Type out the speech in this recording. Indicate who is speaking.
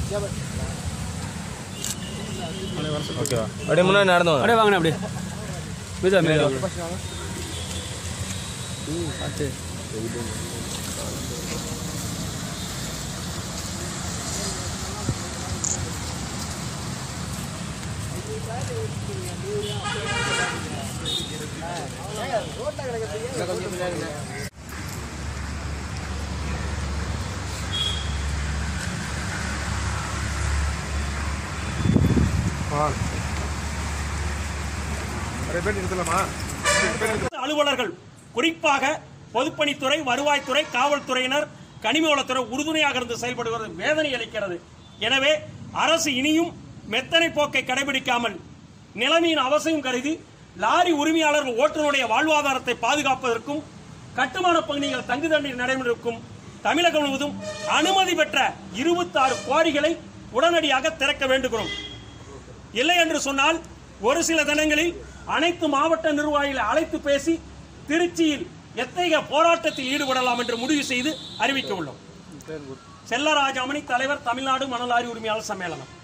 Speaker 1: ஓகேவா அப்படியே முன்னாடி நடந்து வாங்க
Speaker 2: அப்படியே வாங்கண்ணே அப்படியே மீதா மேலே வாங்க பார்த்து
Speaker 3: அலுவலர்கள் குறிப்பாக பொதுப்பணித்துறை வருவாய்த்துறை காவல்துறையினர் கனிமவளத்துறை உறுதுணையாக இருந்து செயல்படுவது வேதனை அளிக்கிறது எனவே அரசு இனியும் மெத்தனை போக்கை கடைபிடிக்காமல் நிலைமையின் அவசியம் கருதி லாரி உரிமையாளர்கள் ஓட்டுநருடைய வாழ்வாதாரத்தை பாதுகாப்பதற்கும் கட்டுமான பகுதிகள் தங்குதண்டை நடைமுறைக்கும் தமிழகம் முழுவதும் அனுமதி பெற்ற இருபத்தாறு குவாரிகளை உடனடியாக திறக்க வேண்டுகிறோம் இல்லை என்று சொன்னால் ஒரு சில தினங்களில் அனைத்து மாவட்ட நிர்வாகிகளை அழைத்து பேசி திருச்சியில் எத்தகைய போராட்டத்தில் ஈடுபடலாம் என்று முடிவு செய்து அறிவிக்க உள்ளோம் செல்லராஜாமணி தலைவர் தமிழ்நாடு மணலாரி உரிமையாளர் சம்மேளனம்